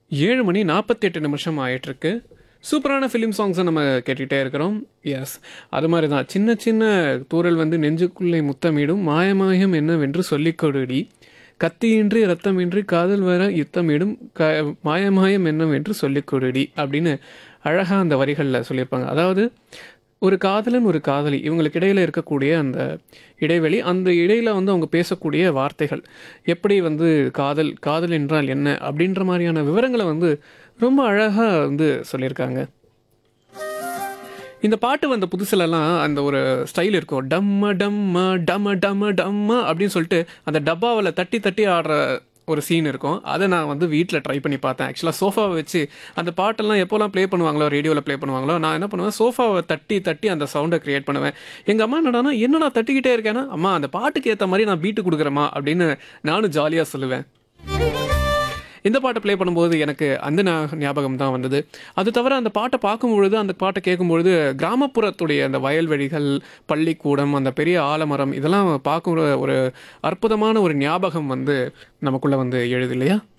ஏழு மணி நாற்பத்தெட்டு நிமிஷம் ஆயிட்டிருக்கு சூப்பரான ஃபிலிம் சாங்ஸை நம்ம கேட்டுகிட்டே இருக்கிறோம் எஸ் அது மாதிரி தான் சின்ன சின்ன தூரல் வந்து நெஞ்சுக்குள்ளே முத்தமிடும் மாயமாயம் என்னவென்று சொல்லிக் கொடுடி கத்தியின்றி ரத்தமின்றி காதல் வர யுத்தமிடும் க மாயமாயம் என்னவென்று சொல்லிக் கொடுடி அப்படின்னு அழகாக அந்த வரிகளில் சொல்லியிருப்பாங்க அதாவது ஒரு காதலன் ஒரு காதலி இவங்களுக்கு இடையில இருக்கக்கூடிய அந்த இடைவெளி அந்த இடையில வந்து அவங்க பேசக்கூடிய வார்த்தைகள் எப்படி வந்து காதல் காதல் என்றால் என்ன அப்படின்ற மாதிரியான விவரங்களை வந்து ரொம்ப அழகாக வந்து சொல்லியிருக்காங்க இந்த பாட்டு வந்த புதுசுலலாம் அந்த ஒரு ஸ்டைல் இருக்கும் டம்ம டம்ம டம டம டம்ம அப்படின்னு சொல்லிட்டு அந்த டப்பாவில் தட்டி தட்டி ஆடுற ஒரு சீன் இருக்கும் அதை நான் வந்து வீட்டில் ட்ரை பண்ணி பார்த்தேன் ஆக்சுவலாக சோஃபாவை வச்சு அந்த பாட்டெல்லாம் எப்போல்லாம் ப்ளே பண்ணுவாங்களோ ரேடியோவில் ப்ளே பண்ணுவாங்களோ நான் என்ன பண்ணுவேன் சோஃபாவை தட்டி தட்டி அந்த சவுண்டை க்ரியேட் பண்ணுவேன் எங்கள் அம்மா என்னடானா என்ன நான் தட்டிக்கிட்டே இருக்கேன்னா அம்மா அந்த பாட்டுக்கு ஏற்ற மாதிரி நான் பீட்டு கொடுக்குறேம்மா அப்படின்னு நானும் ஜாலியாக சொல்லுவேன் இந்த பாட்டை ப்ளே பண்ணும்போது எனக்கு அந்த ஞா- ஞாபகம் தான் வந்தது அது தவிர அந்த பாட்டை பார்க்கும்பொழுது அந்த பாட்டை கேட்கும்பொழுது கிராமப்புறத்துடைய அந்த வயல்வெளிகள் பள்ளிக்கூடம் அந்த பெரிய ஆலமரம் இதெல்லாம் பார்க்குற ஒரு அற்புதமான ஒரு ஞாபகம் வந்து நமக்குள்ளே வந்து எழுது இல்லையா